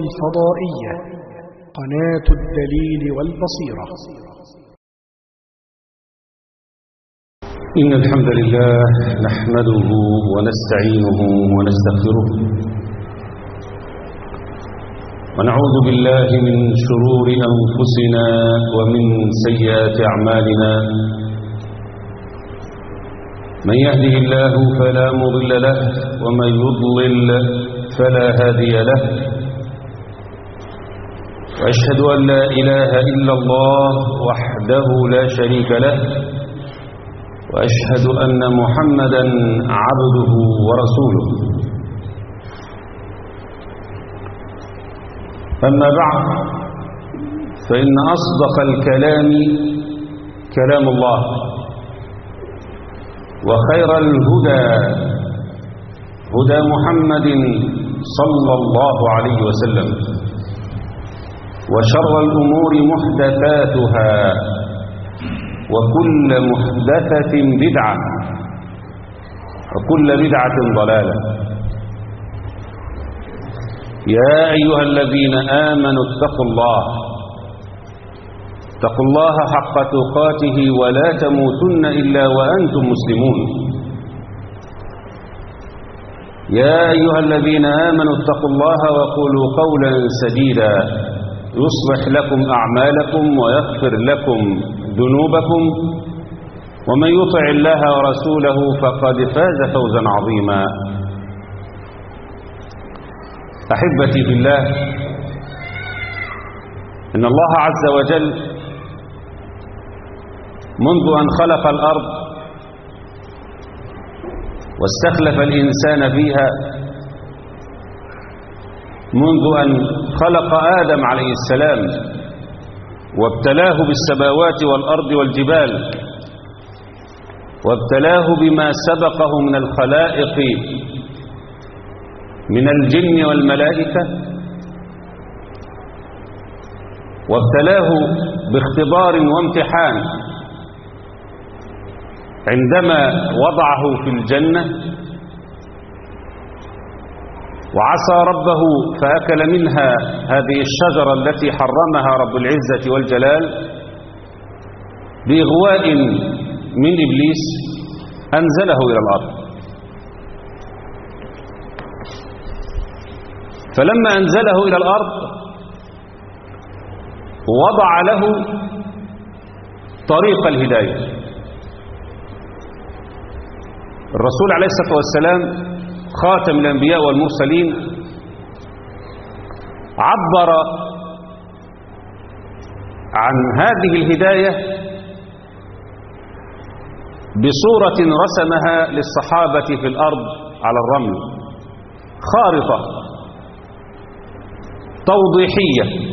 الفضائية قناة الدليل والبصيرة إن الحمد لله نحمده ونستعينه ونستغفره ونعوذ بالله من شرور أنفسنا ومن سيئات أعمالنا من يهده الله فلا مضل له ومن يضلل فلا هادي له وأشهد أن لا إله إلا الله وحده لا شريك له وأشهد أن محمدا عبده ورسوله أما بعد فإن أصدق الكلام كلام الله وخير الهدى هدى محمد صلى الله عليه وسلم وشر الأمور محدثاتها وكل محدثة بدعة وكل بدعة ضلالة يا أيها الذين آمنوا اتقوا الله اتقوا الله حق تقاته ولا تموتن إلا وأنتم مسلمون يا أيها الذين آمنوا اتقوا الله وقولوا قولا سديدا يصلح لكم أعمالكم ويغفر لكم ذنوبكم ومن يطع الله ورسوله فقد فاز فوزا عظيما أحبتي في الله إن الله عز وجل منذ أن خلق الأرض واستخلف الإنسان فيها منذ أن خلق آدم عليه السلام وابتلاه بالسماوات والأرض والجبال وابتلاه بما سبقه من الخلائق من الجن والملائكة وابتلاه باختبار وامتحان عندما وضعه في الجنة وعصى ربه فأكل منها هذه الشجرة التي حرمها رب العزة والجلال بإغواء من إبليس أنزله إلى الأرض فلما أنزله إلى الأرض وضع له طريق الهداية الرسول عليه الصلاة والسلام خاتم الأنبياء والمرسلين عبر عن هذه الهداية بصورة رسمها للصحابة في الأرض على الرمل خارطة توضيحية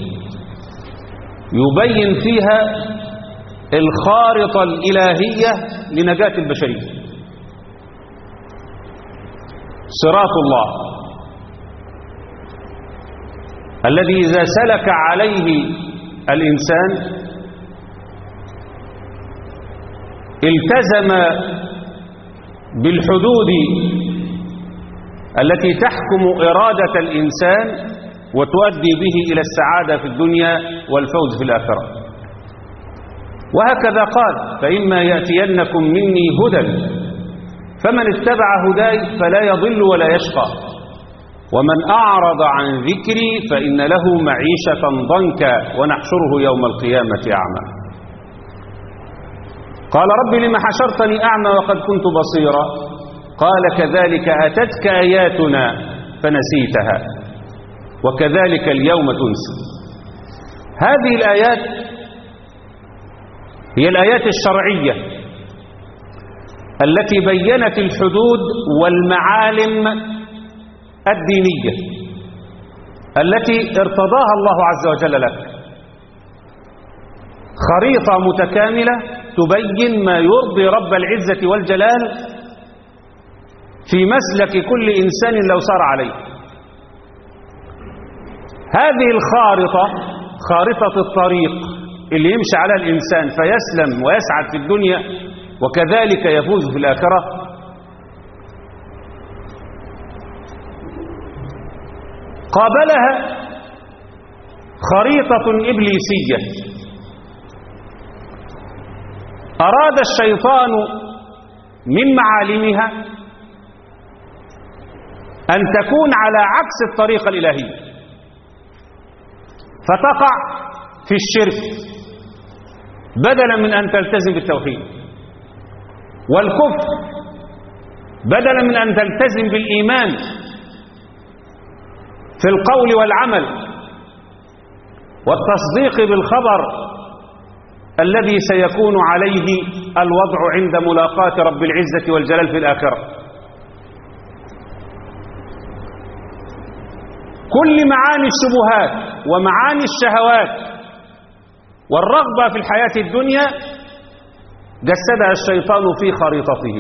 يبين فيها الخارطة الإلهية لنجاة البشرية صراط الله الذي إذا سلك عليه الإنسان التزم بالحدود التي تحكم إرادة الإنسان وتؤدي به إلى السعادة في الدنيا والفوز في الآخرة وهكذا قال فإما يأتينكم مني هدى فمن اتبع هداي فلا يضل ولا يشقى ومن أعرض عن ذكري فإن له معيشة ضنكا ونحشره يوم القيامة أعمى قال رب لم حشرتني أعمى وقد كنت بصيرا قال كذلك أتتك آياتنا فنسيتها وكذلك اليوم تنسى هذه الآيات هي الآيات الشرعية التي بينت الحدود والمعالم الدينية التي ارتضاها الله عز وجل لك خريطة متكاملة تبين ما يرضي رب العزة والجلال في مسلك كل إنسان لو سار عليه هذه الخارطة خارطة الطريق اللي يمشي على الإنسان فيسلم ويسعد في الدنيا وكذلك يفوز في الآخرة قابلها خريطة إبليسية أراد الشيطان من معالمها أن تكون على عكس الطريقة الإلهية فتقع في الشرك بدلا من أن تلتزم بالتوحيد والكفر بدلا من أن تلتزم بالإيمان في القول والعمل والتصديق بالخبر الذي سيكون عليه الوضع عند ملاقاة رب العزة والجلال في الآخرة كل معاني الشبهات ومعاني الشهوات والرغبة في الحياة الدنيا جسدها الشيطان في خريطته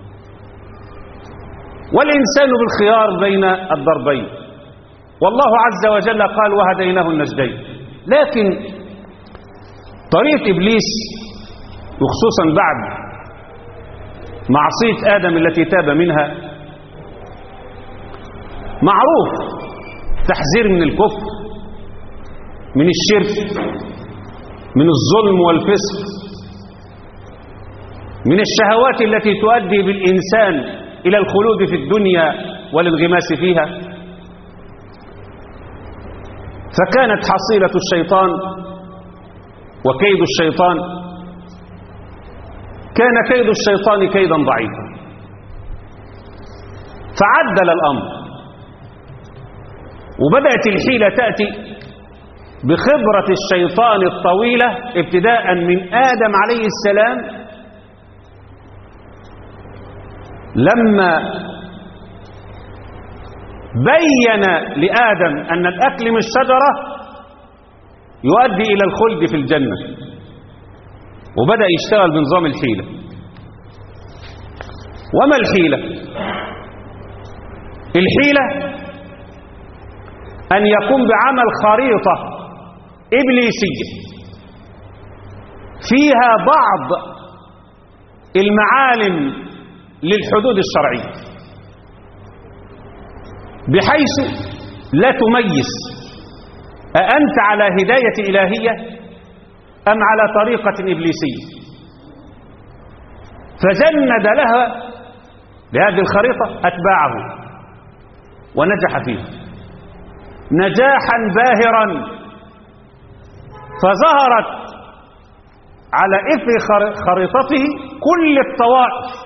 والإنسان بالخيار بين الضربين والله عز وجل قال وهديناه النجدين لكن طريقة إبليس وخصوصا بعد معصية آدم التي تاب منها معروف تحذير من الكفر من الشرك من الظلم والفسق من الشهوات التي تؤدي بالإنسان إلى الخلود في الدنيا والانغماس فيها فكانت حصيلة الشيطان وكيد الشيطان كان كيد الشيطان كيدا ضعيفا فعدل الأمر وبدأت الحيلة تأتي بخبرة الشيطان الطويلة ابتداء من آدم عليه السلام لما بين لآدم أن الأكل من الشجرة يؤدي إلى الخلد في الجنة وبدأ يشتغل بنظام الحيلة وما الحيلة الحيلة أن يقوم بعمل خريطة إبليسية فيها بعض المعالم للحدود الشرعية بحيث لا تميز أأنت على هداية إلهية أم على طريقة إبليسية فجند لها لهذه الخريطة أتباعه ونجح فيه نجاحا باهرا فظهرت على إثر خريطته كل الطوائف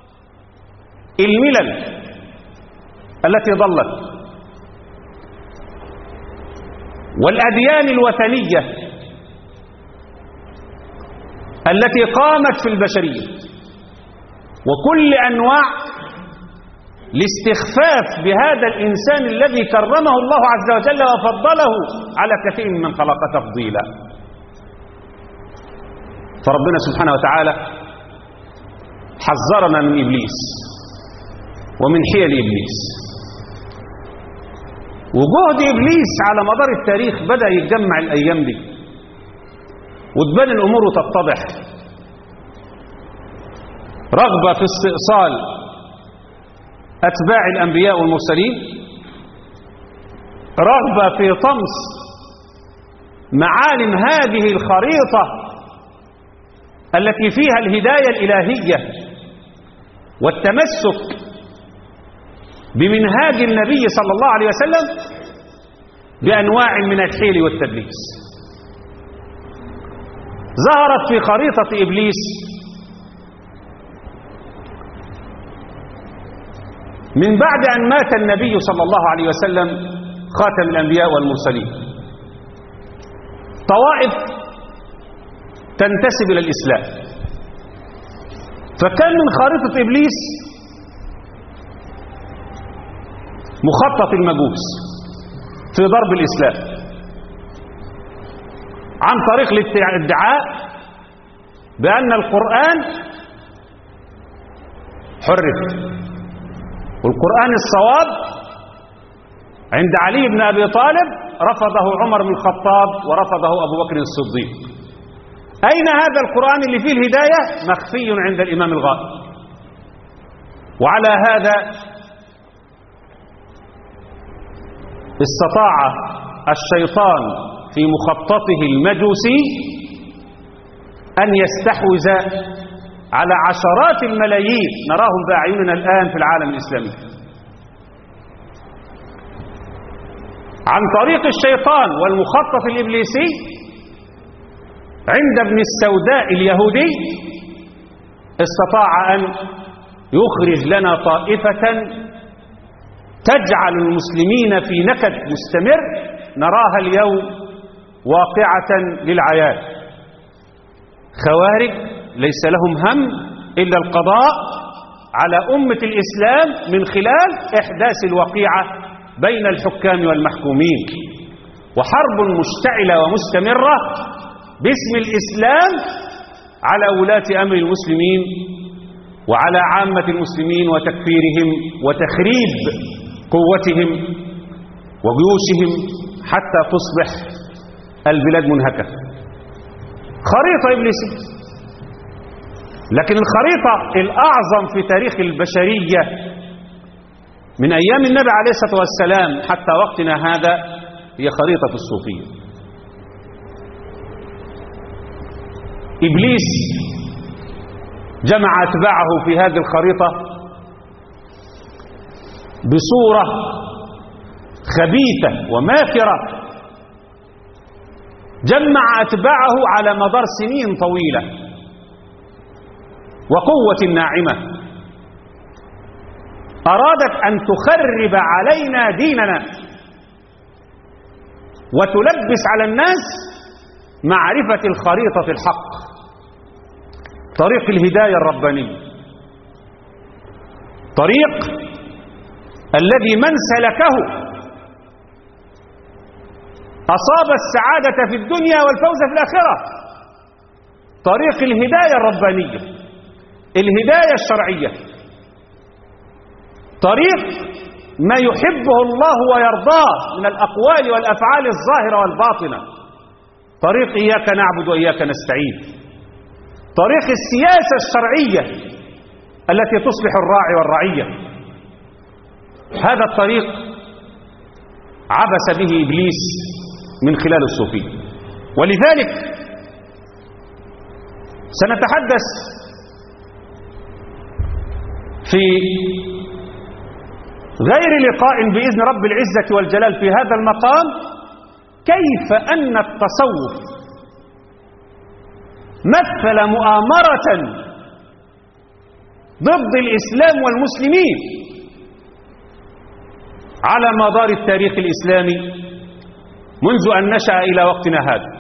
الملل التي ضلت والأديان الوثنية التي قامت في البشرية وكل أنواع لاستخفاف بهذا الإنسان الذي كرمه الله عز وجل وفضله على كثير من خلق تفضيلا فربنا سبحانه وتعالى حذرنا من إبليس ومن حيل إبليس وجهد إبليس على مدار التاريخ بدأ يتجمع الأيام دي وتبان الأمور وتتضح رغبة في استئصال أتباع الأنبياء والمرسلين رغبة في طمس معالم هذه الخريطة التي فيها الهداية الإلهية والتمسك بمنهاج النبي صلى الله عليه وسلم بأنواع من الحيل والتدليس ظهرت في خريطة إبليس من بعد أن مات النبي صلى الله عليه وسلم خاتم الأنبياء والمرسلين طوائف تنتسب إلى الإسلام فكان من خريطة إبليس مخطط المجوس في ضرب الإسلام عن طريق الادعاء بأن القرآن حرف والقرآن الصواب عند علي بن أبي طالب رفضه عمر بن الخطاب ورفضه أبو بكر الصديق أين هذا القرآن اللي فيه الهداية مخفي عند الإمام الغائب وعلى هذا استطاع الشيطان في مخططه المجوسي أن يستحوذ على عشرات الملايين نراهم بأعيننا الآن في العالم الإسلامي عن طريق الشيطان والمخطط الإبليسي عند ابن السوداء اليهودي استطاع أن يخرج لنا طائفة تجعل المسلمين في نكد مستمر نراها اليوم واقعة للعيان خوارج ليس لهم هم إلا القضاء على أمة الإسلام من خلال إحداث الوقيعة بين الحكام والمحكومين وحرب مشتعلة ومستمرة باسم الإسلام على ولاة أمر المسلمين وعلى عامة المسلمين وتكفيرهم وتخريب قوتهم وجيوشهم حتى تصبح البلاد منهكة خريطة إبليسية لكن الخريطة الأعظم في تاريخ البشرية من أيام النبي عليه الصلاة والسلام حتى وقتنا هذا هي خريطة الصوفية إبليس جمع أتباعه في هذه الخريطة بصورة خبيثة وماكرة جمع أتباعه على مدار سنين طويلة وقوة ناعمة أرادت أن تخرب علينا ديننا وتلبس على الناس معرفة الخريطة الحق طريق الهداية الربانية طريق الذي من سلكه أصاب السعادة في الدنيا والفوز في الآخرة طريق الهداية الربانية الهداية الشرعية طريق ما يحبه الله ويرضاه من الأقوال والأفعال الظاهرة والباطنة طريق إياك نعبد وإياك نستعين طريق السياسة الشرعية التي تصلح الراعي والرعية هذا الطريق عبس به إبليس من خلال الصوفية ولذلك سنتحدث في غير لقاء بإذن رب العزة والجلال في هذا المقام كيف أن التصوف مثل مؤامرة ضد الإسلام والمسلمين على مدار التاريخ الإسلامي منذ أن نشأ إلى وقتنا هذا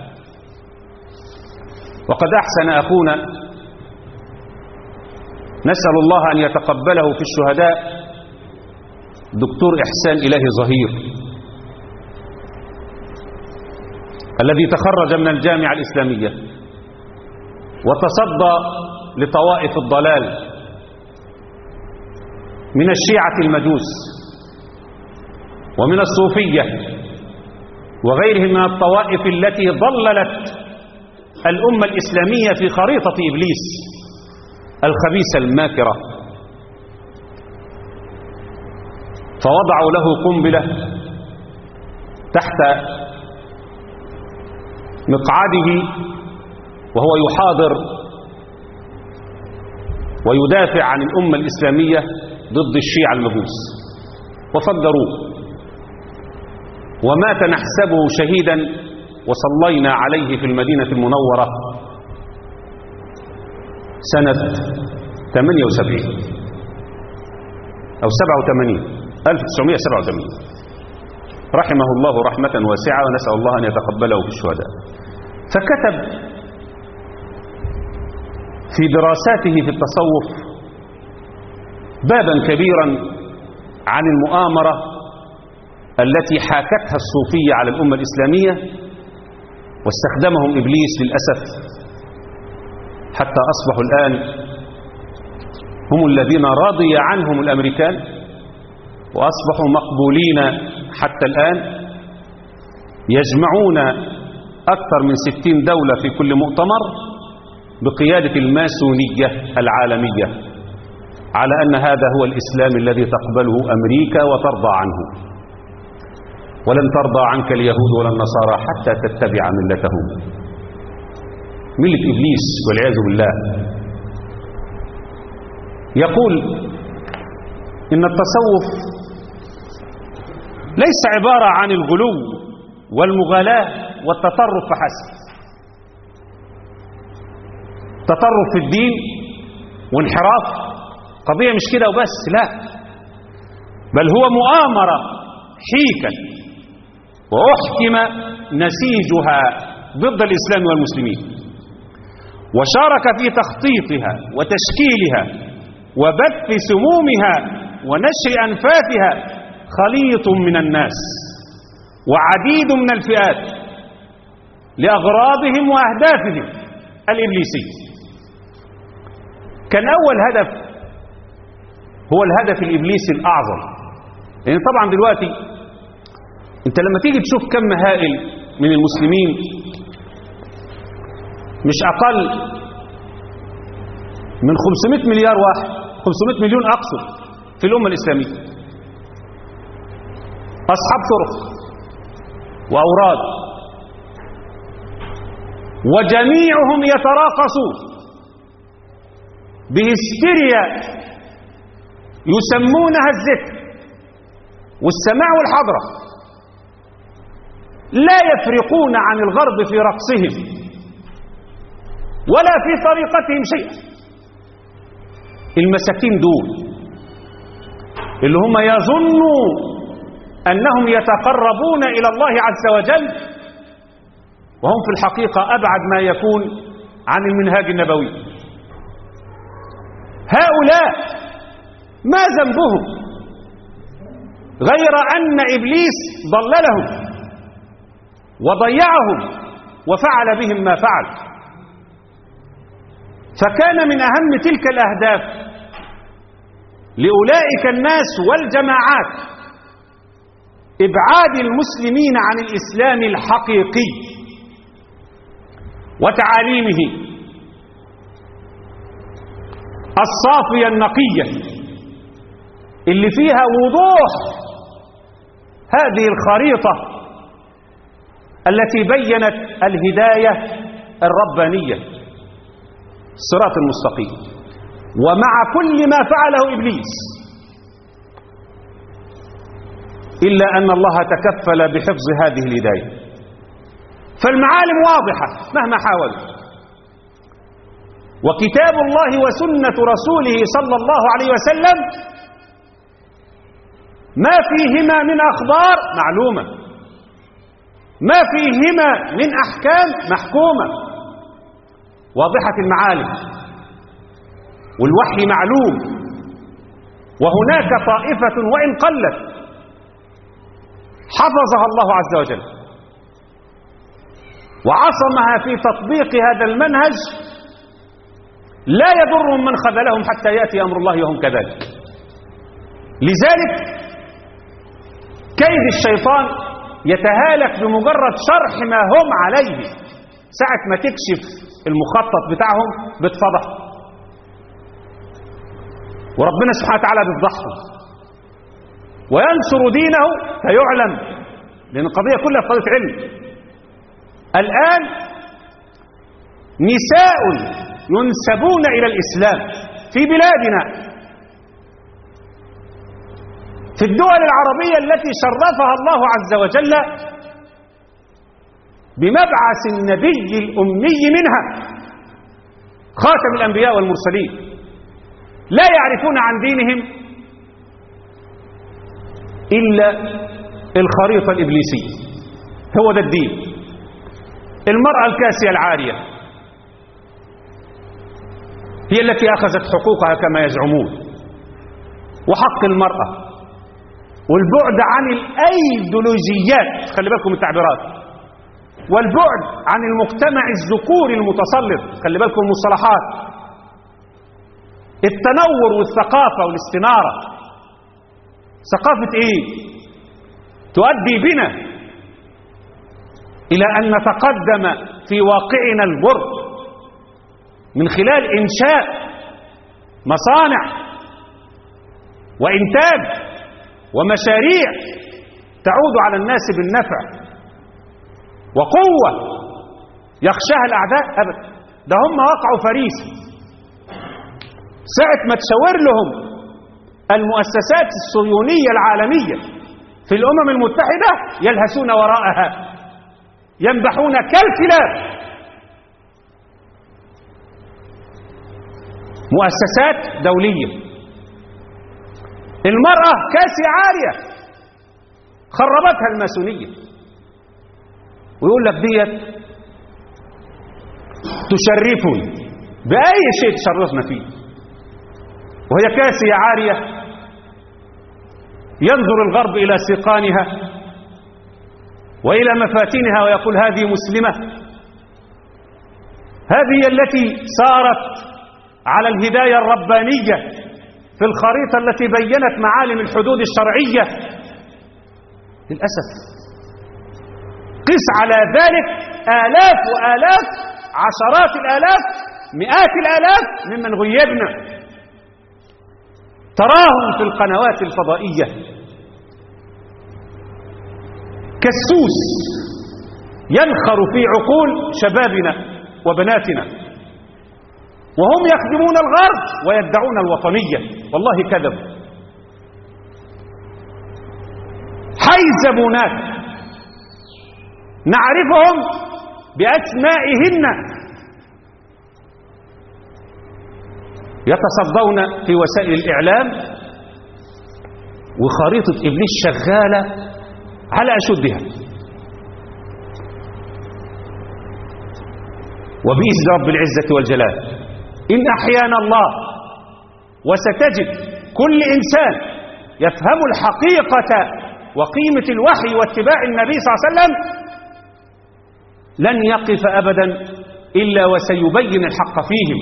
وقد أحسن أخونا نسأل الله أن يتقبله في الشهداء دكتور إحسان إلهي ظهير الذي تخرج من الجامعة الإسلامية وتصدى لطوائف الضلال من الشيعة المجوس ومن الصوفية وغيرهم من الطوائف التي ضللت الأمة الإسلامية في خريطة إبليس الخبيثة الماكرة فوضعوا له قنبلة تحت مقعده وهو يحاضر ويدافع عن الأمة الإسلامية ضد الشيعة المجوس وفجروه ومات نحسبه شهيدا وصلينا عليه في المدينة المنورة سنة 78 أو 87 1987 رحمه الله رحمة واسعة ونسأل الله أن يتقبله في الشهداء فكتب في دراساته في التصوف بابا كبيرا عن المؤامرة التي حاكتها الصوفية على الأمة الإسلامية واستخدمهم إبليس للأسف حتى أصبحوا الآن هم الذين رضي عنهم الأمريكان وأصبحوا مقبولين حتى الآن يجمعون أكثر من ستين دولة في كل مؤتمر بقيادة الماسونية العالمية على أن هذا هو الإسلام الذي تقبله أمريكا وترضى عنه ولن ترضى عنك اليهود ولا النصارى حتى تتبع ملتهم ملة إبليس والعياذ بالله يقول إن التصوف ليس عبارة عن الغلو والمغالاة والتطرف فحسب تطرف في الدين وانحراف قضية مش كده وبس لا بل هو مؤامرة حيكا وأحكم نسيجها ضد الإسلام والمسلمين وشارك في تخطيطها وتشكيلها وبث سمومها ونشر أنفاثها خليط من الناس وعديد من الفئات لأغراضهم وأهدافهم الإبليسية كان أول هدف هو الهدف الإبليسي الأعظم لأن يعني طبعا دلوقتي أنت لما تيجي تشوف كم هائل من المسلمين مش أقل من 500 مليار واحد 500 مليون أقصد في الأمة الإسلامية أصحاب طرق وأوراد وجميعهم يتراقصون بهستيريا يسمونها الذكر والسماع والحضرة لا يفرقون عن الغرب في رقصهم ولا في طريقتهم شيئا المساكين دول اللي هم يظنوا أنهم يتقربون إلى الله عز وجل وهم في الحقيقة أبعد ما يكون عن المنهاج النبوي هؤلاء ما ذنبهم غير أن إبليس ضللهم وضيعهم وفعل بهم ما فعل فكان من أهم تلك الأهداف لأولئك الناس والجماعات إبعاد المسلمين عن الإسلام الحقيقي وتعاليمه الصافية النقية اللي فيها وضوح هذه الخريطة التي بينت الهداية الربانية الصراط المستقيم ومع كل ما فعله إبليس إلا أن الله تكفل بحفظ هذه الهداية فالمعالم واضحة مهما حاولوا وكتاب الله وسنة رسوله صلى الله عليه وسلم ما فيهما من أخبار معلومة ما فيهما من أحكام محكومة واضحة المعالم والوحي معلوم وهناك طائفة وإن قلت حفظها الله عز وجل وعصمها في تطبيق هذا المنهج لا يضر من خذلهم حتى يأتي أمر الله وهم كذلك لذلك كيد الشيطان يتهالك بمجرد شرح ما هم عليه ساعة ما تكشف المخطط بتاعهم بتفضح وربنا سبحانه وتعالى بيفضحهم وينصر دينه فيعلم لأن القضية كلها قضية علم الآن نساء ينسبون إلى الإسلام في بلادنا في الدول العربية التي شرفها الله عز وجل بمبعث النبي الأمي منها خاتم الأنبياء والمرسلين لا يعرفون عن دينهم إلا الخريطة الإبليسية هو ده الدين المرأة الكاسية العارية هي التي أخذت حقوقها كما يزعمون وحق المرأة والبعد عن الأيديولوجيات خلي بالكم التعبيرات والبعد عن المجتمع الذكوري المتسلط خلي بالكم المصطلحات التنور والثقافة والاستنارة ثقافة ايه تؤدي بنا الى ان نتقدم في واقعنا البر من خلال انشاء مصانع وانتاج ومشاريع تعود على الناس بالنفع وقوة يخشاها الأعداء أبدا ده هم وقعوا فريسة ساعة ما تشاور لهم المؤسسات الصهيونية العالمية في الأمم المتحدة يلهسون وراءها ينبحون كالكلاب مؤسسات دولية المرأة كاسي عارية خربتها الماسونية ويقول لك ديت تشرفني بأي شيء تشرفنا فيه وهي كاسية عارية ينظر الغرب إلى سيقانها وإلى مفاتنها ويقول هذه مسلمة هذه التي سارت على الهداية الربانية في الخريطة التي بينت معالم الحدود الشرعية للأسف قس على ذلك آلاف وآلاف عشرات الآلاف مئات الآلاف ممن غيبنا تراهم في القنوات الفضائية كالسوس ينخر في عقول شبابنا وبناتنا وهم يخدمون الغرب ويدعون الوطنية والله كذب حيزبونات نعرفهم بأسمائهن يتصدون في وسائل الإعلام وخريطة إبليس شغالة على أشدها وبإذن رب العزة والجلال إن أحيانا الله وستجد كل إنسان يفهم الحقيقة وقيمة الوحي واتباع النبي صلى الله عليه وسلم لن يقف أبدا إلا وسيبين الحق فيهم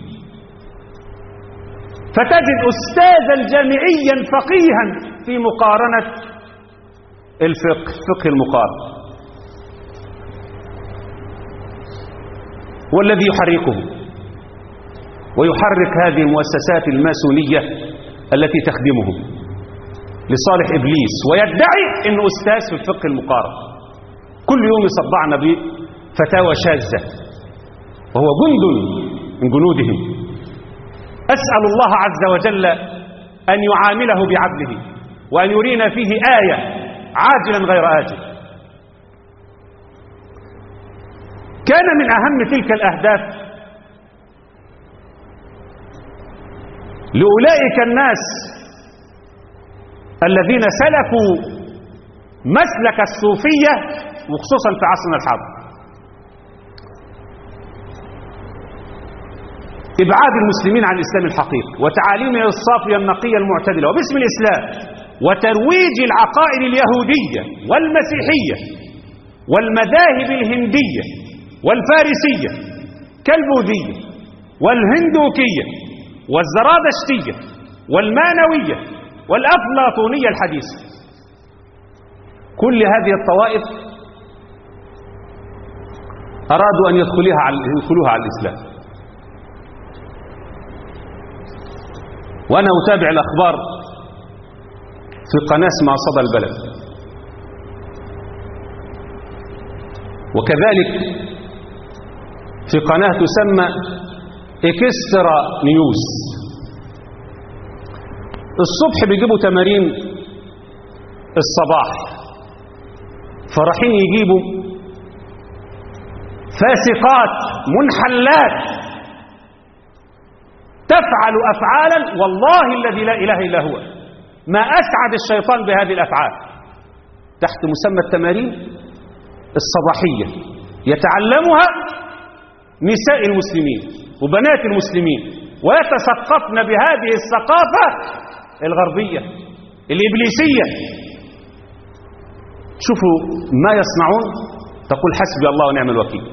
فتجد أستاذا جامعيا فقيها في مقارنة الفقه فقه المقارنة والذي يحركه ويحرك هذه المؤسسات الماسونية التي تخدمهم لصالح إبليس ويدعي أنه أستاذ في الفقه المقارن كل يوم يصدعنا بفتاوى شاذة وهو جند من جنودهم أسأل الله عز وجل أن يعامله بعدله وأن يرينا فيه آية عاجلا غير آجل كان من أهم تلك الأهداف لأولئك الناس الذين سلكوا مسلك الصوفية وخصوصا في عصرنا الحاضر إبعاد المسلمين عن الإسلام الحقيقي وتعاليمه الصافية النقية المعتدلة وباسم الإسلام وترويج العقائد اليهودية والمسيحية والمذاهب الهندية والفارسية كالبوذية والهندوكية والزرادشتية والمانوية والأفلاطونية الحديثة كل هذه الطوائف أرادوا أن يدخلوها على, يدخلوها على الإسلام وأنا أتابع الأخبار في قناة اسمها صدى البلد وكذلك في قناة تسمى إكسترا نيوز الصبح بيجيبوا تمارين الصباح فراحين يجيبوا فاسقات منحلات تفعل أفعالا والله الذي لا إله إلا هو ما أسعد الشيطان بهذه الأفعال تحت مسمى التمارين الصباحية يتعلمها نساء المسلمين وبنات المسلمين ويتثقفن بهذه الثقافة الغربية الإبليسية شوفوا ما يصنعون تقول حسبي الله ونعم الوكيل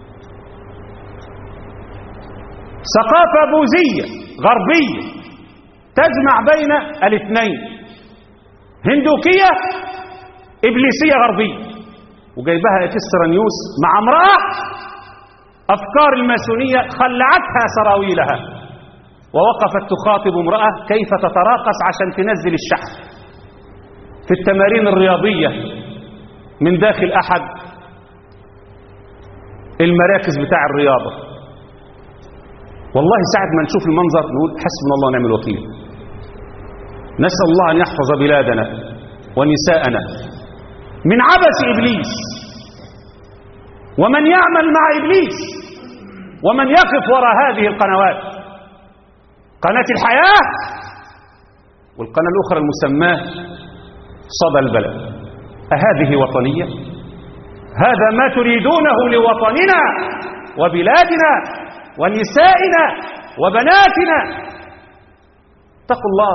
ثقافة بوذية غربية تجمع بين الاثنين هندوكية إبليسية غربية وجايبها اكسترا نيوز مع امرأة أفكار الماسونية خلعتها سراويلها ووقفت تخاطب امرأة كيف تتراقص عشان تنزل الشحن في التمارين الرياضية من داخل أحد المراكز بتاع الرياضة والله ساعة ما نشوف المنظر نقول حسبنا الله ونعم الوكيل نسأل الله أن يحفظ بلادنا ونساءنا من عبث إبليس ومن يعمل مع إبليس ومن يقف وراء هذه القنوات قناة الحياة والقناة الأخرى المسماة صدى البلد أهذه وطنية هذا ما تريدونه لوطننا وبلادنا ونسائنا وبناتنا اتقوا الله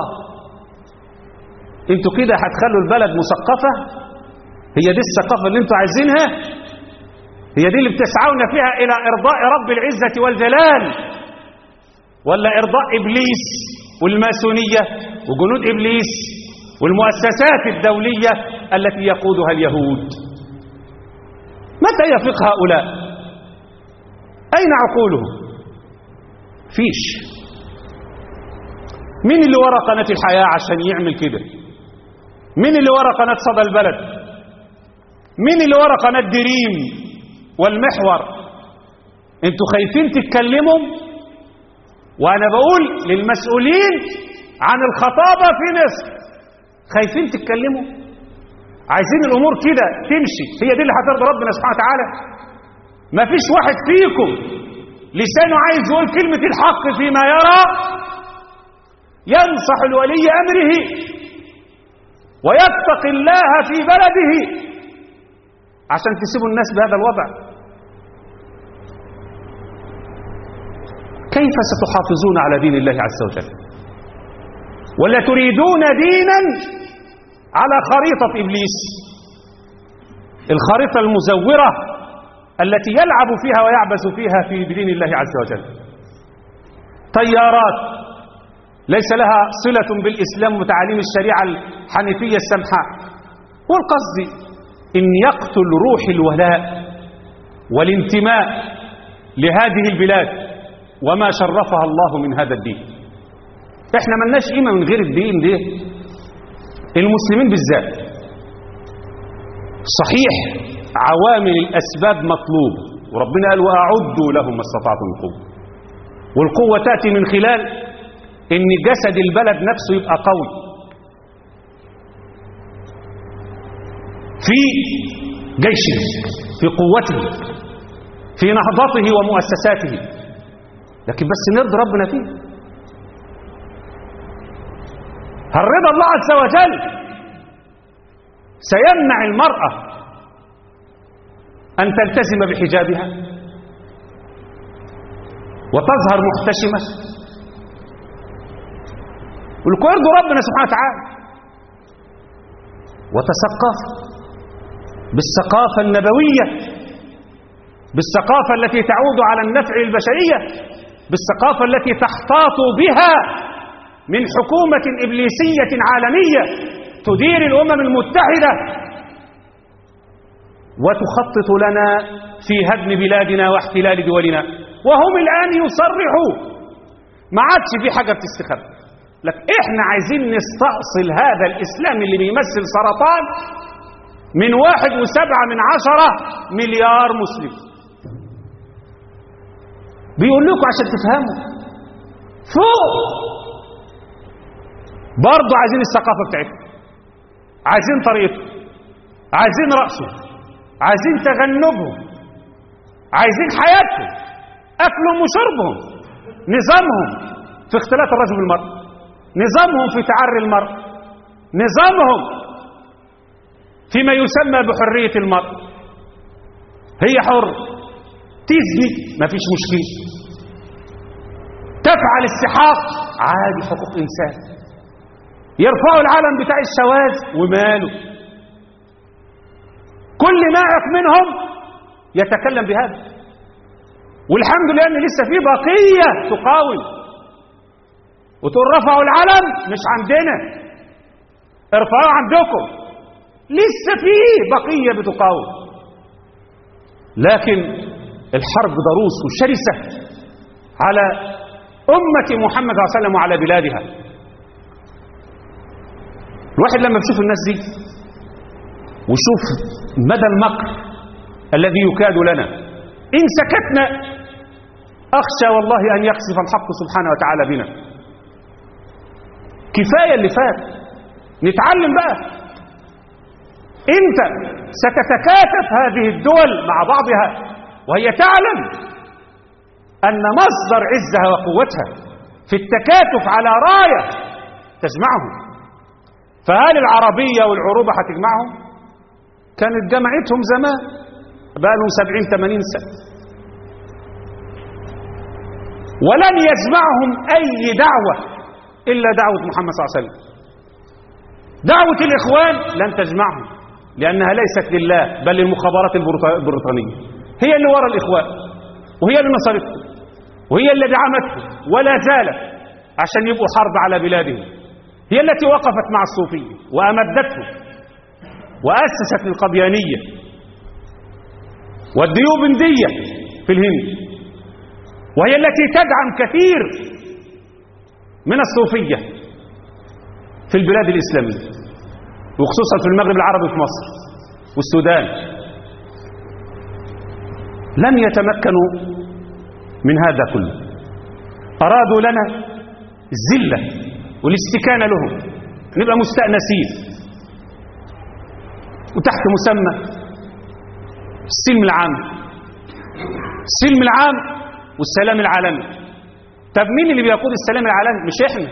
انتوا كده هتخلوا البلد مثقفة هي دي الثقافة اللي انتوا عايزينها هي دي اللي بتسعون فيها إلى إرضاء رب العزة والجلال ولا إرضاء إبليس والماسونية وجنود إبليس والمؤسسات الدولية التي يقودها اليهود متى يفيق هؤلاء أين عقولهم فيش مين اللي ورا قناة الحياة عشان يعمل كده مين اللي ورا قناة صدى البلد مين اللي ورا قناة دريم والمحور انتوا خايفين تتكلموا وانا بقول للمسؤولين عن الخطابة في مصر خايفين تتكلموا عايزين الامور كده تمشي هي دي اللي هترضي ربنا سبحانه وتعالى ما فيش واحد فيكم لسانه عايز يقول كلمة الحق فيما يرى ينصح الولي امره ويتقي الله في بلده عشان تسيبوا الناس بهذا الوضع كيف ستحافظون على دين الله عز وجل ولا تريدون دينا على خريطة إبليس الخريطة المزورة التي يلعب فيها ويعبث فيها في دين الله عز وجل طيارات ليس لها صلة بالإسلام وتعاليم الشريعة الحنيفية السمحاء والقصد إن يقتل روح الولاء والانتماء لهذه البلاد وما شرفها الله من هذا الدين احنا ملناش قيمة من غير الدين ده المسلمين بالذات صحيح عوامل الأسباب مطلوب وربنا قال وأعدوا لهم ما استطعتم من قوة والقوة تأتي من خلال ان جسد البلد نفسه يبقى قوي في جيشه في قوته في نهضته ومؤسساته لكن بس نرضي ربنا فيه هل رضا الله عز وجل سيمنع المرأة أن تلتزم بحجابها وتظهر محتشمة ولكم يرضوا ربنا سبحانه وتعالى وتثقف بالثقافة النبوية بالثقافة التي تعود على النفع البشرية بالثقافة التي تحتاط بها من حكومة إبليسية عالمية تدير الأمم المتحدة وتخطط لنا في هدم بلادنا واحتلال دولنا وهم الآن يصرحوا ما عادش في حاجة بتستخبى لك احنا عايزين نستأصل هذا الإسلام اللي بيمثل سرطان من واحد وسبعة من عشرة مليار مسلم بيقول لكم عشان تفهموا فوق برضه عايزين الثقافة بتاعتهم عايزين طريقته عايزين رأسه عايزين تغنبهم عايزين حياتهم أكلهم وشربهم نظامهم في اختلاط الرجل بالمرأة نظامهم في تعري المرأة نظامهم فيما يسمى بحرية المرأة هي حر تزني ما فيش مشكلة تفعل السحاق عادي حقوق إنسان يرفعوا العلم بتاع الشواذ وماله كل ناعق منهم يتكلم بهذا والحمد لله ان لسه في بقيه تقاوم وتقول رفعوا العلم مش عندنا ارفعوه عندكم لسه في بقيه بتقاوم لكن الحرب ضروس وشرسه على امه محمد صلى الله عليه وسلم وعلى بلادها الواحد لما بيشوف الناس دي وشوف مدى المكر الذي يكاد لنا إن سكتنا أخشى والله أن يخسف الحق سبحانه وتعالى بنا كفاية اللي فات نتعلم بقى انت ستتكاتف هذه الدول مع بعضها وهي تعلم أن مصدر عزها وقوتها في التكاتف على راية تجمعهم فهل العربية والعروبة هتجمعهم كانت جمعتهم زمان بقى لهم سبعين ثمانين سنة ولن يجمعهم أي دعوة إلا دعوة محمد صلى الله عليه وسلم دعوة الإخوان لن تجمعهم لأنها ليست لله بل للمخابرات البريطانية هي اللي وراء الإخوان وهي اللي نصرتهم وهي اللي دعمتهم ولا زالت عشان يبقوا حرب على بلادهم هي التي وقفت مع الصوفية وأمدتهم وأسست القبيانية والديوبندية في الهند وهي التي تدعم كثير من الصوفية في البلاد الإسلامية وخصوصا في المغرب العربي في مصر والسودان لم يتمكنوا من هذا كله أرادوا لنا الذلة والاستكانة لهم نبقى مستأنسين وتحت مسمى السلم العام السلم العام والسلام العالمي طب مين اللي بيقود السلام العالمي مش احنا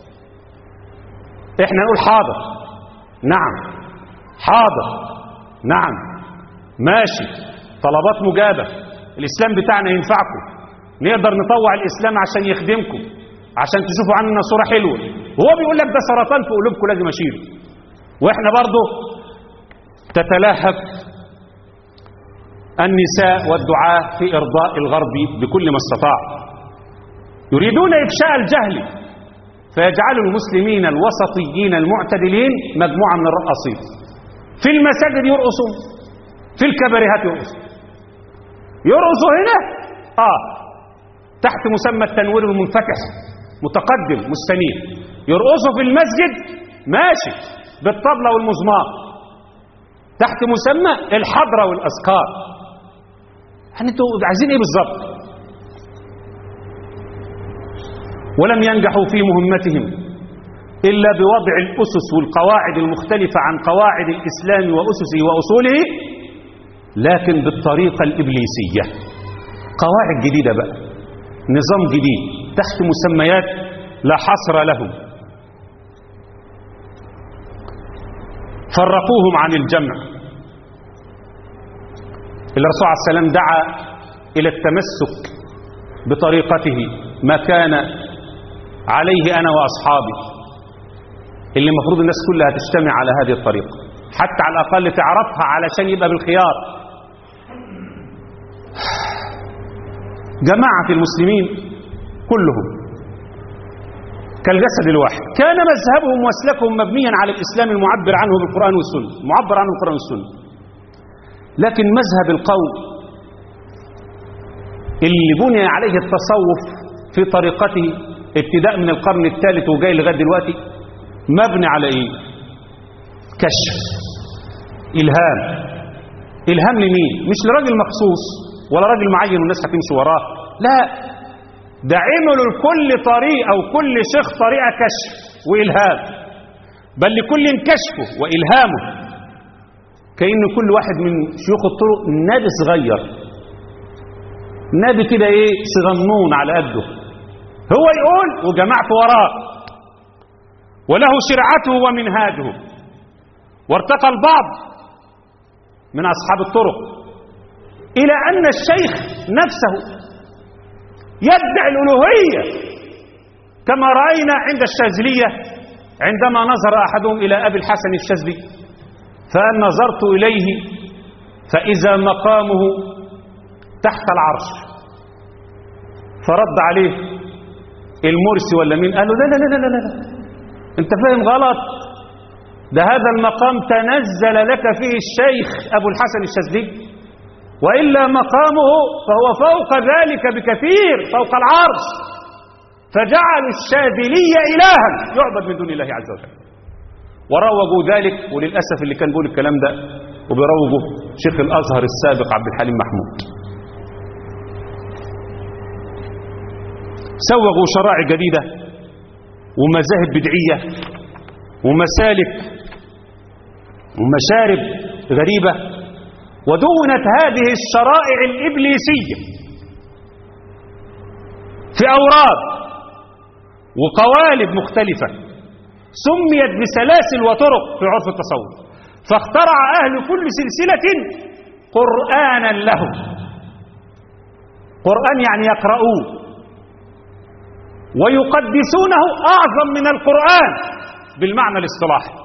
احنا نقول حاضر نعم حاضر نعم ماشي طلبات مجابة الإسلام بتاعنا ينفعكم نقدر نطوع الإسلام عشان يخدمكم عشان تشوفوا عننا صورة حلوة وهو بيقول لك ده سرطان في قلوبكم لازم أشيله وإحنا برضه تتلهف النساء والدعاة في إرضاء الغرب بكل ما استطاع يريدون إفشاء الجهل فيجعلوا المسلمين الوسطيين المعتدلين مجموعة من الرقاصين في المساجد يرقصوا في الكباريهات يرقصوا يرقصوا هنا آه تحت مسمى التنوير المنفتح متقدم مستنير يرقصوا في المسجد ماشي بالطبلة والمزمار تحت مسمى الحضرة والأذكار يعني انتوا عايزين ايه بالظبط ولم ينجحوا في مهمتهم إلا بوضع الأسس والقواعد المختلفة عن قواعد الإسلام وأسسه وأصوله لكن بالطريقة الإبليسية قواعد جديدة بقى نظام جديد تحت مسميات لا حصر لهم فرقوهم عن الجمع الرسول عليه السلام دعا إلى التمسك بطريقته ما كان عليه أنا وأصحابي اللي المفروض الناس كلها تجتمع على هذه الطريقة حتى على الأقل تعرفها علشان يبقى بالخيار جماعة المسلمين كلهم كالجسد الواحد كان مذهبهم وسلكهم مبنيا على الإسلام المعبر عنه بالقرآن والسنة معبر عنه بالقرآن والسنة لكن مذهب القوم اللي بني عليه التصوف في طريقته ابتداء من القرن الثالث وجاي لغايه دلوقتي مبني على ايه كشف الهام الهام لمين مش لراجل مخصوص ولا راجل معين والناس هتمشي وراه لا ده عملوا لكل طريقه وكل شيخ طريقه كشف والهام بل لكل كشفه والهامه كأن كل واحد من شيوخ الطرق نادي صغير نادي كده ايه صغنون على قده هو يقول وجماعته وراه وله شرعته ومنهاجه وارتقى البعض من أصحاب الطرق إلى أن الشيخ نفسه يدعي الألوهية كما رأينا عند الشاذلية عندما نظر أحدهم إلى أبي الحسن الشاذلي فأن نظرت إليه فإذا مقامه تحت العرش فرد عليه المرسي ولا مين قال له لا لا لا لا لا انت فاهم غلط ده هذا المقام تنزل لك فيه الشيخ أبو الحسن الشاذلي وإلا مقامه فهو فوق ذلك بكثير فوق العرش فجعلوا الشاذلي إلها يعبد من دون الله عز وجل وروجوا ذلك وللأسف اللي كان بيقول الكلام ده وبيروجوا شيخ الأزهر السابق عبد الحليم محمود سوغوا شرائع جديدة ومذاهب بدعية ومسالك ومشارب غريبة ودونت هذه الشرائع الإبليسية في أوراد وقوالب مختلفة سميت بسلاسل وطرق في عرف التصوف فاخترع أهل كل سلسلة قرآنا لهم قرآن يعني يقرؤوه ويقدسونه أعظم من القرآن بالمعنى الاصطلاحي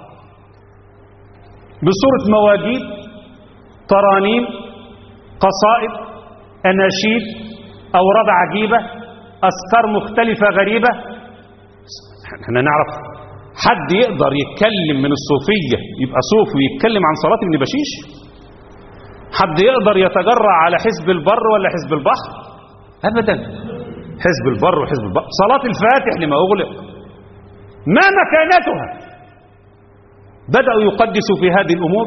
بصورة مواجيد ترانيم قصائد أناشيد أوراد عجيبة أذكار مختلفة غريبة احنا نعرف حد يقدر يتكلم من الصوفية يبقى صوفي ويتكلم عن صلاة ابن بشيش حد يقدر يتجرع على حزب البر ولا حزب البحر أبدا حزب البر وحزب البحر صلاة الفاتح لما أغلق ما مكانتها بدأوا يقدسوا في هذه الأمور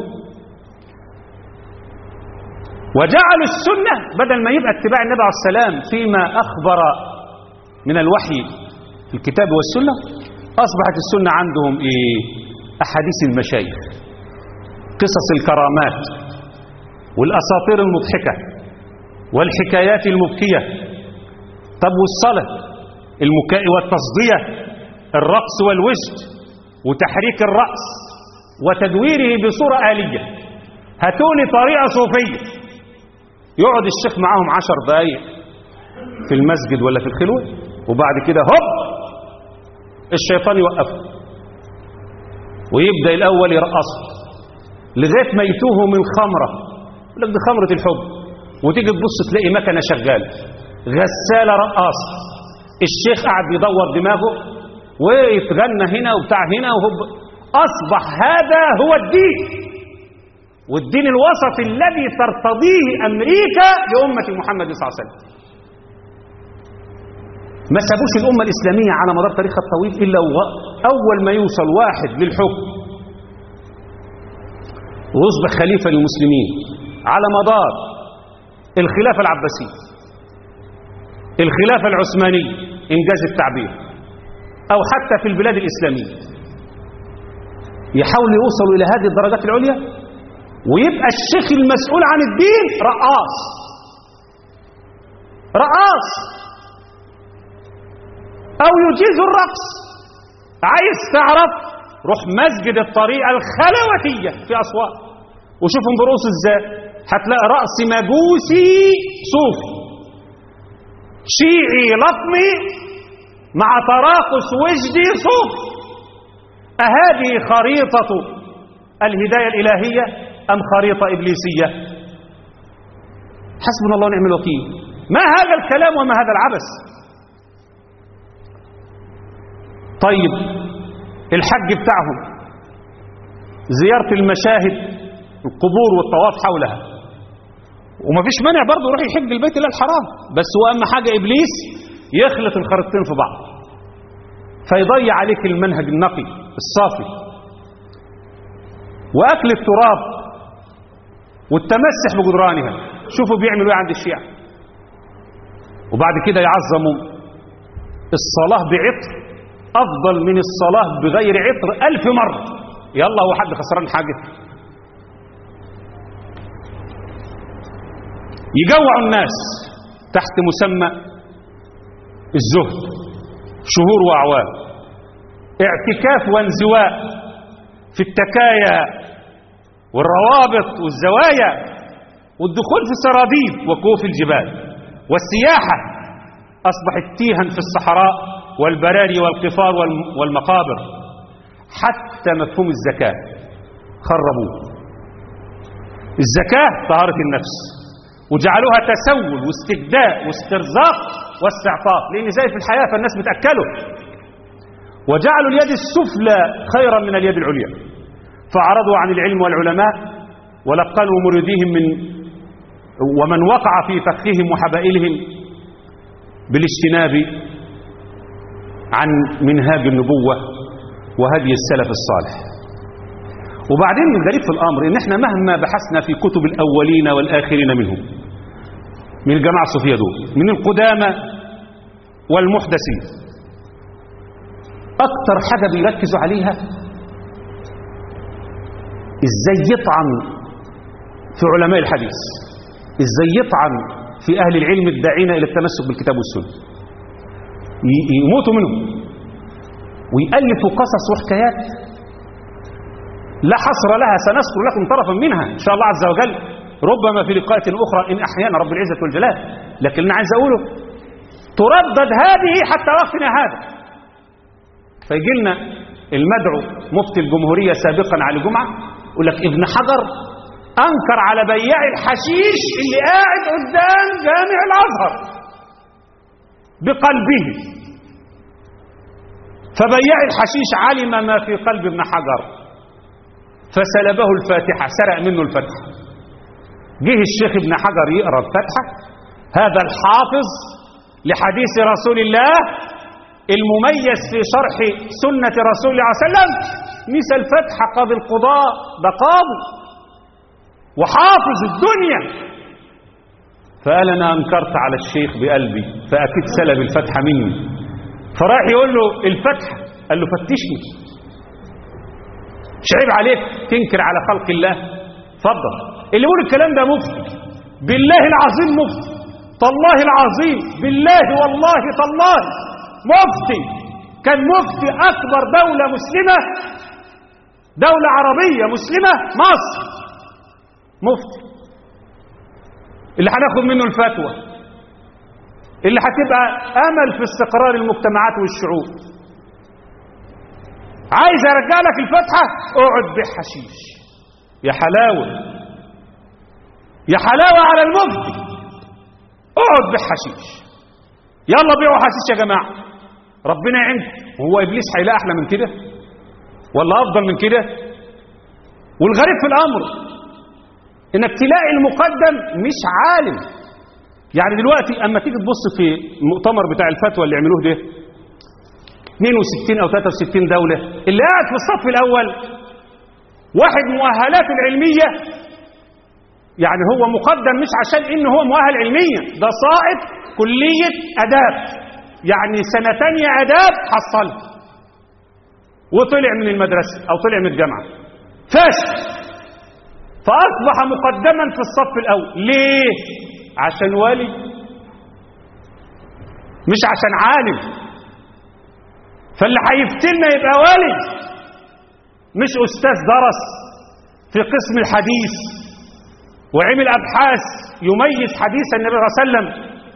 وجعلوا السنة بدل ما يبقى اتباع النبي عليه السلام فيما أخبر من الوحي في الكتاب والسنة أصبحت السنة عندهم إيه؟ أحاديث المشايخ قصص الكرامات والأساطير المضحكة والحكايات المبكية طب والصلاة المكاء والتصدية الرقص والوجد وتحريك الرأس وتدويره بصورة آلية هاتولي طريقة صوفية يقعد الشيخ معاهم عشر دقايق في المسجد ولا في الخلوة وبعد كده هوب الشيطان يوقفه ويبدأ الأول يرقصه لغاية ما يتوه من خمرة يقول لك دي خمرة الحب وتيجي تبص تلاقي مكنة شغالة غسالة رقاصة الشيخ قاعد يدور دماغه ويتغنى هنا وبتاع هنا وهوب أصبح هذا هو الدين والدين الوسط الذي ترتضيه أمريكا لأمة محمد صلى الله عليه وسلم ما سابوش الأمة الإسلامية على مدار تاريخها الطويل إلا أول ما يوصل واحد للحكم ويصبح خليفة للمسلمين على مدار الخلافة العباسية الخلافة العثمانية إنجاز التعبير أو حتى في البلاد الإسلامية يحاولوا يوصلوا إلى هذه الدرجات العليا ويبقى الشيخ المسؤول عن الدين رقاص رقاص أو يجيز الرقص عايز تعرف روح مسجد الطريقة الخلوتية في أسوان وشوفهم برقص ازاي هتلاقي رأس مجوسي صوفي شيعي لطمي مع تراقص وجدي صوفي أهذه خريطة الهداية الإلهية أم خريطة إبليسية حسبنا الله ونعم الوكيل ما هذا الكلام وما هذا العبث طيب الحج بتاعهم زيارة المشاهد القبور والطواف حولها وما فيش مانع برضه يروح يحج البيت الله الحرام بس هو أهم حاجة إبليس يخلط الخريطتين في بعض فيضيع عليك المنهج النقي الصافي وأكل التراب والتمسح بجدرانها شوفوا بيعملوا ايه عند الشيعة وبعد كده يعظموا الصلاة بعطر أفضل من الصلاة بغير عطر ألف مرة يلا هو حد خسران حاجة يجوعوا الناس تحت مسمى الزهد شهور وأعوام اعتكاف وانزواء في التكايا والروابط والزوايا والدخول في السراديب وكوف الجبال والسياحة أصبحت تيها في الصحراء والبراري والقفار والمقابر حتى مفهوم الزكاة خربوه الزكاة طهارة النفس وجعلوها تسول واستجداء واسترزاق واستعطاف لأن زي في الحياة فالناس بتأكله وجعلوا اليد السفلى خيرا من اليد العليا فأعرضوا عن العلم والعلماء ولقنوا مريديهم من ومن وقع في فخهم وحبائلهم بالاجتناب عن منهاج النبوة وهدي السلف الصالح وبعدين الغريب في الأمر إن إحنا مهما بحثنا في كتب الأولين والآخرين منهم من الجماعة الصوفية دول من القدامى والمحدثين أكتر حاجة بيركزوا عليها إزاي يطعن في علماء الحديث إزاي يطعن في أهل العلم الداعين إلى التمسك بالكتاب والسنة ي- يموتوا منهم ويألفوا قصص وحكايات لا حصر لها سنذكر لكم طرفا منها إن شاء الله عز وجل ربما في لقاءات أخرى إن أحيانا رب العزة والجلال لكن أنا عايز أقوله تردد هذه حتى وقتنا هذا فيجي لنا المدعو مفتي الجمهورية سابقا على الجمعة يقول لك ابن حجر أنكر على بياع الحشيش اللي قاعد قدام جامع الأزهر بقلبه فبياع الحشيش علم ما في قلب ابن حجر فسلبه الفاتحة سرق منه الفتحة جه الشيخ ابن حجر يقرأ الفتحة هذا الحافظ لحديث رسول الله المميز في شرح سنة رسول الله صلى الله عليه وسلم نسى الفتحة قاضي القضاء ده قاضي وحافظ الدنيا فقال أنا أنكرت على الشيخ بقلبي فأكيد سلب الفتحة مني فراح يقول له الفتحة قال له فتشني مش عيب عليك تنكر على خلق الله اتفضل اللي يقول الكلام ده مفتي بالله العظيم مفتي تالله العظيم بالله والله تالله مفتي كان مفتي أكبر دولة مسلمة دولة عربية مسلمة مصر مفتي اللي هناخد منه الفتوى اللي هتبقى أمل في استقرار المجتمعات والشعوب عايز ارجع لك الفتحة اقعد بيع حشيش يا حلاوة يا حلاوة على المفتي اقعد بيع حشيش يلا بيعوا حشيش يا جماعة ربنا يعينكم هو ابليس هيلاقي احلى من كده ولا افضل من كده والغريب في الامر انك تلاقي المقدم مش عالم يعني دلوقتي اما تيجي تبص في المؤتمر بتاع الفتوى اللي عملوه ده 62 او 63 دولة اللي قاعد في الصف الاول واحد مؤهلاته العلمية يعني هو مقدم مش عشان انه هو مؤهل علميا ده صائد كلية اداب يعني سنة تانية اداب حصلها وطلع من المدرسة او طلع من الجامعة فاشل فاصبح مقدما في الصف الاول ليه عشان والي مش عشان عالم فاللي هيفتنا يبقى والي مش استاذ درس في قسم الحديث وعمل ابحاث يميز حديث النبي صلى الله عليه وسلم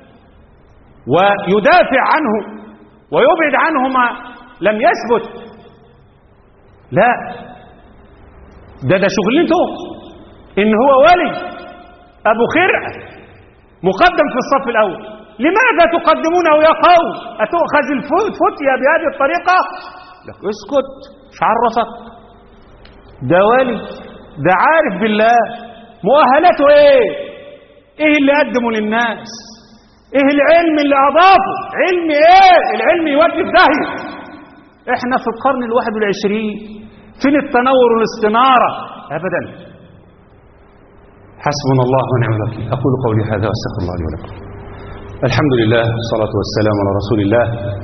ويدافع عنه ويبعد عنه ما لم يثبت لا ده ده شغلته ان هو ولي ابو خرقه مقدم في الصف الاول لماذا تقدمونه يا قوم اتؤخذ الفتيا بهذه الطريقه لك اسكت مش عرفك ده ولي ده عارف بالله مؤهلاته ايه ايه اللي قدمه للناس ايه العلم اللي اضافه علم ايه العلم يودي في داهيه احنا في القرن الواحد والعشرين فين التنور والاستناره ابدا حسبنا الله ونعم الوكيل اقول قولي هذا واستغفر الله لي ولكم الحمد لله والصلاه والسلام على رسول الله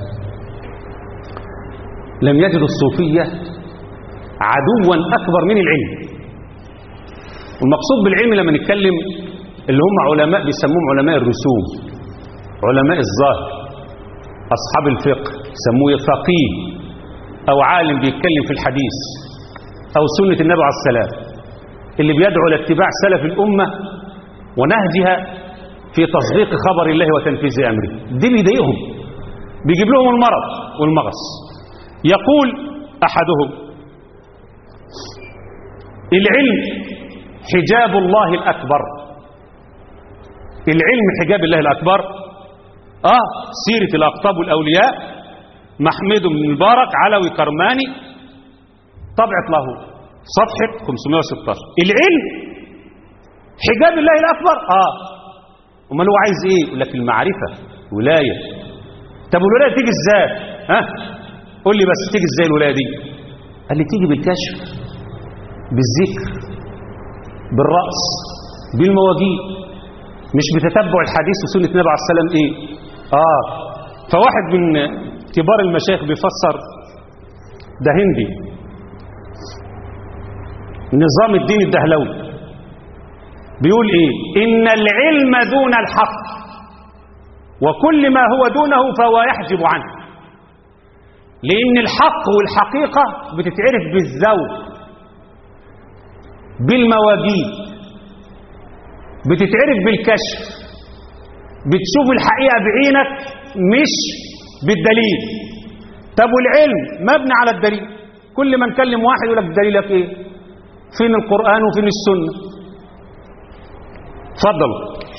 لم يجد الصوفيه عدوا اكبر من العلم والمقصود بالعلم لما نتكلم اللي هم علماء بيسموهم علماء الرسوم علماء الظاهر اصحاب الفقه يسموه فقيه او عالم بيتكلم في الحديث او سنه النبي عليه السلام اللي بيدعو لاتباع سلف الامه ونهجها في تصديق خبر الله وتنفيذ امره دي بيضايقهم بيجيب لهم المرض والمغص يقول احدهم العلم حجاب الله الأكبر العلم حجاب الله الأكبر آه سيرة الأقطاب والأولياء محمد بن مبارك علوي كرماني طبعت له صفحة 516 العلم حجاب الله الأكبر آه امال هو عايز ايه يقول لك المعرفة ولاية طب الولاية تيجي ازاي ها قول لي بس تيجي ازاي الولاية دي قال لي تيجي بالكشف بالذكر بالرأس بالمواجيد مش بتتبع الحديث وسنة النبي عليه السلام ايه اه فواحد من كبار المشايخ بيفسر ده هندي نظام الدين الدهلوي بيقول ايه ان العلم دون الحق وكل ما هو دونه فهو يحجب عنه لان الحق والحقيقة بتتعرف بالذوق بالمواجيد بتتعرف بالكشف بتشوف الحقيقة بعينك مش بالدليل طب والعلم مبني على الدليل كل ما نكلم واحد يقول لك دليلك ايه فين القرآن وفين السنة اتفضل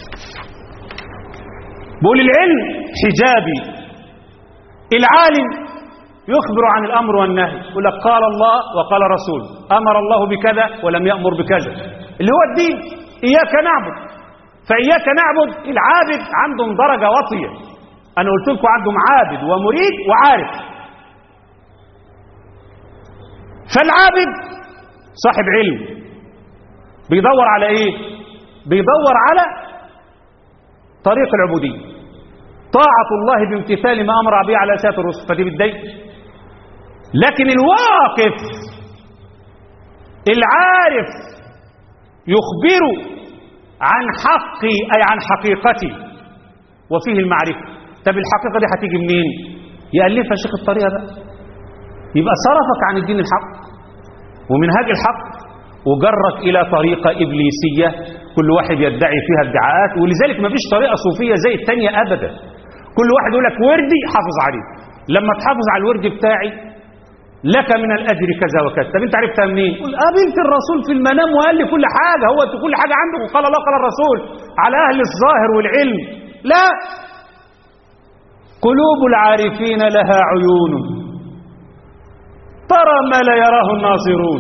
بقول العلم حجابي العالم يخبر عن الأمر والنهي يقول لك قال الله وقال رسول أمر الله بكذا ولم يأمر بكذا اللي هو الدين إياك نعبد فإياك نعبد العابد عندهم درجة وطية أنا قلت لكم عندهم عابد ومريد وعارف فالعابد صاحب علم بيدور على ايه بيدور على طريق العبودية طاعة الله بامتثال ما أمر به على سات الرسل فدي بتضايق لكن الواقف العارف يخبر عن حقي أي عن حقيقتي وفيه المعرفة طب الحقيقة دي هتيجي منين يألفها شيخ الطريقة بقى يبقى صرفك عن الدين الحق ومنهاج الحق وجرك إلى طريقة إبليسية كل واحد يدعي فيها ادعاءات ولذلك ما فيش طريقة صوفية زي التانية أبدا كل واحد يقول لك وردي حافظ عليه لما تحافظ على الورد بتاعي لك من الأجر كذا وكذا طب انت عرفتها منين قل قابلت الرسول في المنام وقال لي كل حاجة هو كل حاجة عنده وقال الله قال الرسول على أهل الظاهر والعلم لا قلوب العارفين لها عيون ترى ما لا يراه الناظرون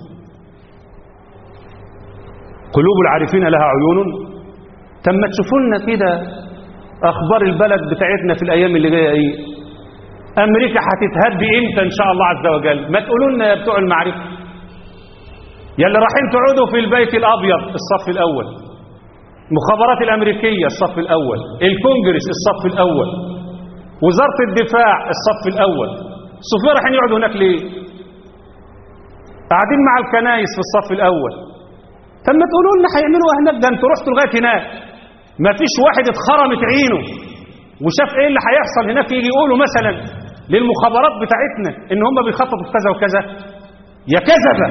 قلوب العارفين لها عيون تم تشوفوا لنا كده اخبار البلد بتاعتنا في الايام اللي جايه ايه امريكا هتتهد امتى ان شاء الله عز وجل ما تقولوا لنا يا بتوع المعرفه يا اللي رايحين تقعدوا في البيت الابيض الصف الاول المخابرات الامريكيه الصف الاول الكونجرس الصف الاول وزاره الدفاع الصف الاول الصوفيه رايحين يقعدوا هناك ليه قاعدين مع الكنايس في الصف الاول طب ما تقولوا لنا هيعملوا هناك ده انتوا رحتوا لغايه هناك ما فيش واحد اتخرمت عينه وشاف ايه اللي هيحصل هناك يجي يقولوا مثلا للمخابرات بتاعتنا ان هم بيخططوا كذا وكذا يا كذبه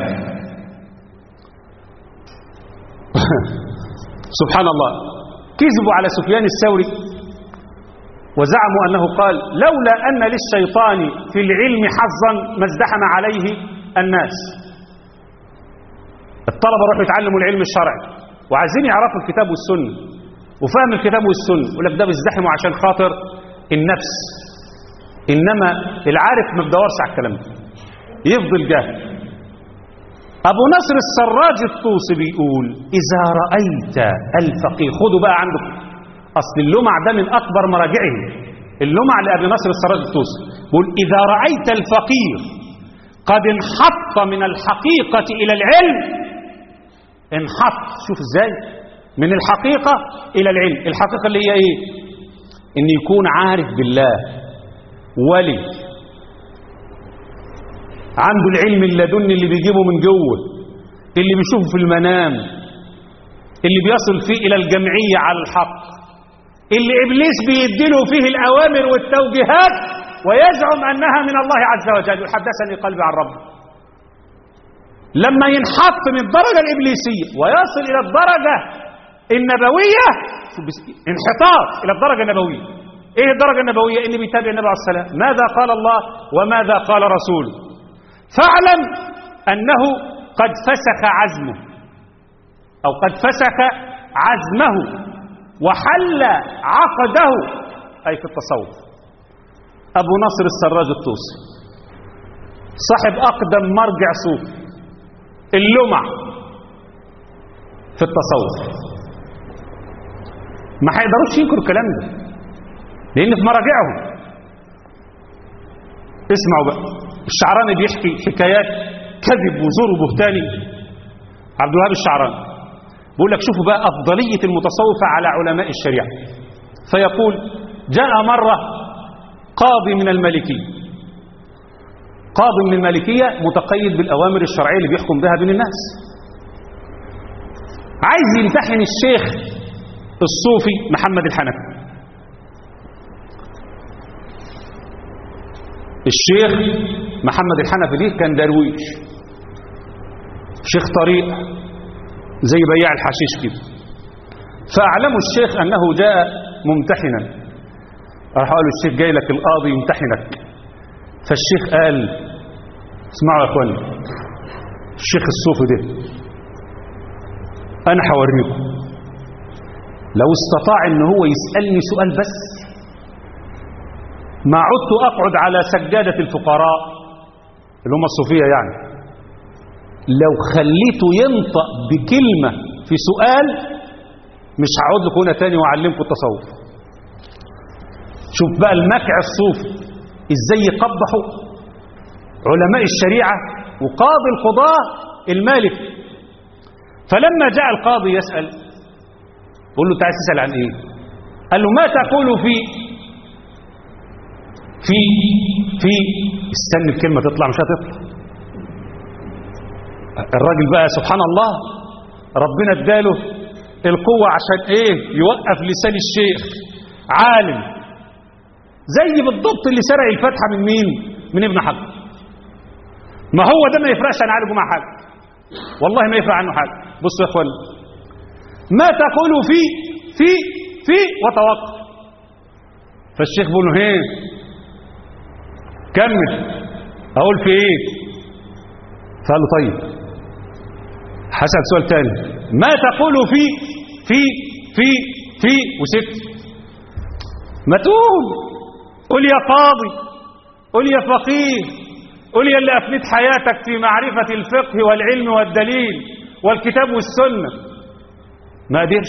سبحان الله كذبوا على سفيان الثوري وزعموا انه قال لولا ان للشيطان في العلم حظا ما ازدحم عليه الناس الطلبه راحوا يتعلموا العلم الشرعي وعايزين يعرفوا الكتاب والسنه وفهم الكتاب والسنة يقول لك ده بيزدحموا عشان خاطر النفس إنما العارف ما بدورش على الكلام ده يفضل جاهل أبو نصر السراج الطوسي بيقول إذا رأيت الفقيه خدوا بقى عندكم أصل اللمع ده من أكبر مراجعه اللمع لأبي نصر السراج الطوسي بيقول إذا رأيت الفقير قد انحط من الحقيقة إلى العلم انحط شوف ازاي من الحقيقة إلى العلم الحقيقة اللي هي إيه إن يكون عارف بالله ولي عنده العلم اللدني اللي بيجيبه من جوه اللي بيشوفه في المنام اللي بيصل فيه إلى الجمعية على الحق اللي إبليس بيديله فيه الأوامر والتوجيهات ويزعم أنها من الله عز وجل يحدثني قلبي عن ربي لما ينحط من الدرجة الإبليسية ويصل إلى الدرجة النبوية انحطاط إلى الدرجة النبوية إيه الدرجة النبوية اللي بيتابع النبي عليه السلام ماذا قال الله وماذا قال رسوله فاعلم أنه قد فسخ عزمه أو قد فسخ عزمه وحل عقده أي في التصوف أبو نصر السراج الطوسي صاحب أقدم مرجع صوفي اللمع في التصوف ما هيقدروش ينكروا الكلام ده لان في مراجعهم اسمعوا بقى الشعراني بيحكي حكايات كذب وزور وبهتاني عبد الوهاب الشعراني بيقول لك شوفوا بقى أفضلية المتصوفة على علماء الشريعة فيقول جاء مرة قاضي من المالكية قاضي من المالكية متقيد بالأوامر الشرعية اللي بيحكم بها بين الناس عايز يمتحن الشيخ الصوفي محمد الحنفي الشيخ محمد الحنفي دي كان درويش شيخ طريق زي بياع الحشيش كده فأعلموا الشيخ أنه جاء ممتحنا راح قالوا الشيخ جاي لك القاضي يمتحنك فالشيخ قال اسمعوا يا اخواني الشيخ الصوفي ده انا هوريكم لو استطاع ان هو يسالني سؤال بس ما عدت اقعد على سجاده الفقراء اللي هم الصوفيه يعني لو خليته ينطق بكلمه في سؤال مش هقعد لكم هنا تاني واعلمكم التصوف شوف بقى المكع الصوفي ازاي يقبحوا علماء الشريعة وقاضي القضاة المالك فلما جاء القاضي يسأل قل له انت عايز تسأل عن ايه قال له ما تقول في في في استنى الكلمة تطلع مش هتطلع الراجل بقى سبحان الله ربنا اداله القوة عشان ايه يوقف لسان الشيخ عالم زي بالضبط اللي سرق الفاتحة من مين من ابن حجر ما هو ده ما يفرقش عن عالجه مع حاجة والله ما يفرق عنه حاجة بصوا يا اخوان ما تقول في في في وتوقف فالشيخ بيقول له هيه كمل اقول في ايه فقال له طيب حسن سؤال تاني ما تقول في في في في وسكت ما تقول قل يا قاضي قل يا فقيه قل يا اللي أفنيت حياتك في معرفة الفقه والعلم والدليل والكتاب والسنة ما قدرش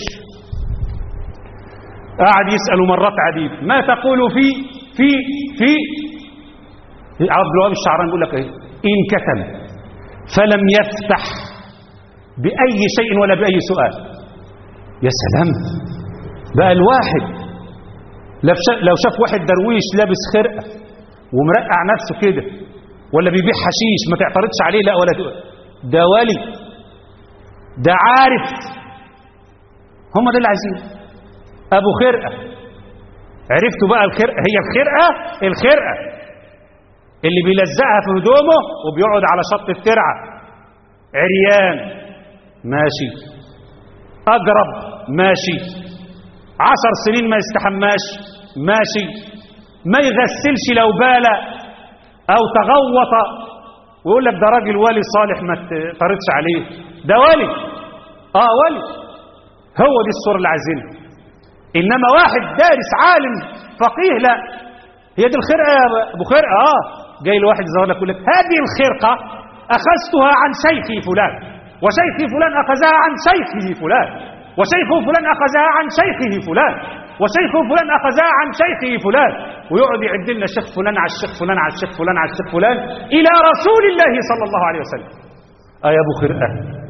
قاعد يسأل مرات عديدة ما تقول في في في عبد الوهاب الشعران يقول لك ايه إن كتم فلم يفتح بأي شيء ولا بأي سؤال يا سلام بقى الواحد لو شاف واحد درويش لابس خرقة ومرقع نفسه كده ولا بيبيع حشيش ما تعترضش عليه لا ولا تقول ده ولي ده عارف هم ده اللي عايزين ابو خرقه عرفتوا بقى الخرقه هي الخرقه الخرقه اللي بيلزقها في هدومه وبيقعد على شط الترعه عريان ماشي اجرب ماشي عشر سنين ما يستحماش ماشي ما يغسلش لو باله او تغوط ويقول لك ده راجل ولي صالح ما تطردش عليه ده ولي اه ولي هو دي الصورة اللي عايزينها انما واحد دارس عالم فقيه لا هي دي الخرقة يا ابو خرقة اه جاي له واحد يظهر لك يقول لك هذه الخرقة اخذتها عن شيخي فلان وشيخي فلان اخذها عن شيخه فلان وشيخ فلان اخذها عن شيخه فلان وشيخ فلان اخذها عن شيخه فلان ويقعد يعد لنا شيخ فلان على الشيخ فلان على الشيخ فلان على الشيخ فلان الى رسول الله صلى الله عليه وسلم اه يا ابو خرقه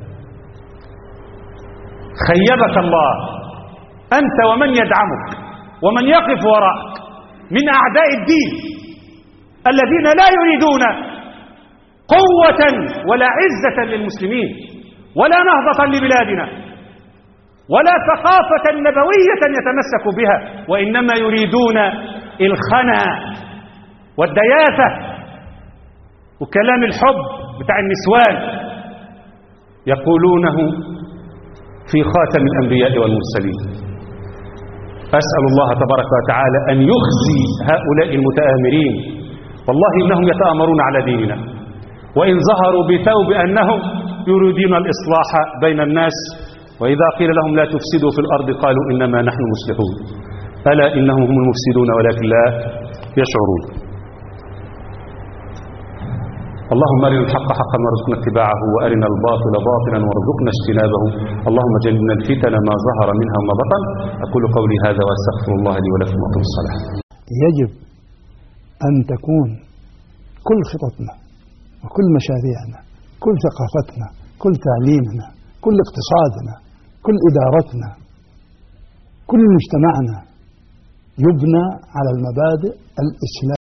خيبك الله انت ومن يدعمك ومن يقف وراءك من اعداء الدين الذين لا يريدون قوه ولا عزه للمسلمين ولا نهضه لبلادنا ولا ثقافة نبوية يتمسك بها وإنما يريدون الخنا والدياثة وكلام الحب بتاع النسوان يقولونه في خاتم الأنبياء والمرسلين أسأل الله تبارك وتعالى أن يخزي هؤلاء المتآمرين والله إنهم يتآمرون على ديننا وإن ظهروا بثوب أنهم يريدون الإصلاح بين الناس وإذا قيل لهم لا تفسدوا في الأرض قالوا إنما نحن مصلحون ألا إنهم هم المفسدون ولكن لا يشعرون اللهم أرنا الحق حقا وارزقنا اتباعه وأرنا الباطل باطلا وارزقنا اجتنابه اللهم جنبنا الفتن ما ظهر منها وما بطن أقول قولي هذا وأستغفر الله لي ولكم وأقم الصلاة يجب أن تكون كل خططنا وكل مشاريعنا كل ثقافتنا كل تعليمنا كل اقتصادنا كل إدارتنا كل مجتمعنا يبنى على المبادئ الإسلامية